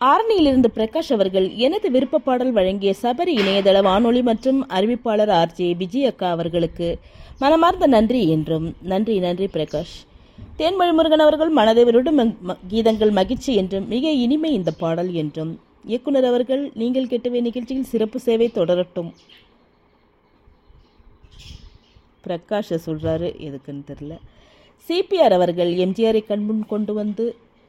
ஆரணியிலிருந்து பிரகாஷ் அவர்கள் எனது விருப்ப பாடல் வழங்கிய சபரி இணையதள வானொலி மற்றும் அறிவிப்பாளர் ஆர்ஜே விஜய் அக்கா அவர்களுக்கு மனமார்ந்த நன்றி என்றும் நன்றி நன்றி பிரகாஷ் தேன்மொழி முருகன் அவர்கள் மனதை விருடும் ம- ம- கீதங்கள் மகிழ்ச்சி என்றும் மிக இனிமை இந்த பாடல் என்றும் இயக்குனர் அவர்கள் நீங்கள் கேட்டவை நிகழ்ச்சியில் சிறப்பு சேவை தொடரட்டும் பிரகாஷ சொல்றாரு எதுக்குன்னு தெரியல சிபிஆர் அவர்கள் எம்ஜிஆரை கண்முன் கொண்டு வந்து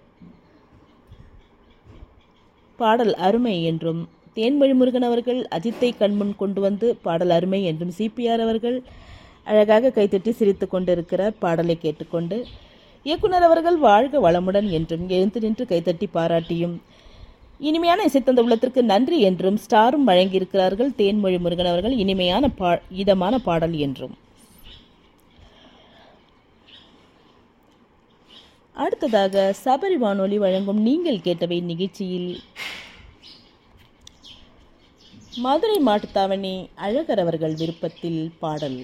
பாடல் அருமை என்றும் தேன்மொழி முருகன் அவர்கள் அஜித்தை கண்முன் கொண்டு வந்து பாடல் அருமை என்றும் சிபிஆர் அவர்கள் அழகாக கைத்தட்டி சிரித்து கொண்டிருக்கிறார் பாடலை கேட்டுக்கொண்டு இயக்குனர் அவர்கள் வாழ்க வளமுடன் என்றும் எழுந்து நின்று கைத்தட்டி பாராட்டியும் இனிமையான இசைத்தந்த உள்ளத்திற்கு நன்றி என்றும் ஸ்டாரும் வழங்கியிருக்கிறார்கள் தேன்மொழி முருகன் அவர்கள் இனிமையான பா இதமான பாடல் என்றும் அடுத்ததாக சபரி வானொலி வழங்கும் நீங்கள் கேட்டவை நிகழ்ச்சியில் மதுரை மாட்டுத்தாவணி அழகர் அவர்கள் விருப்பத்தில் பாடல்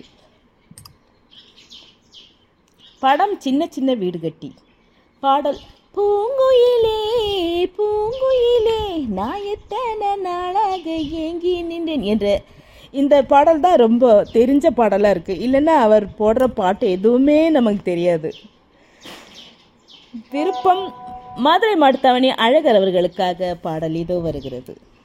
படம் சின்ன சின்ன வீடு கட்டி பாடல் பூங்குயிலே பூங்குயிலே நான் எத்தனை நாளாக ஏங்கி நின்றேன் என்ற இந்த பாடல் தான் ரொம்ப தெரிஞ்ச பாடலாக இருக்குது இல்லைன்னா அவர் போடுற பாட்டு எதுவுமே நமக்கு தெரியாது விருப்பம் மதுரை மாட்டுத்தாவணி அழகர் அவர்களுக்காக பாடல் இதோ வருகிறது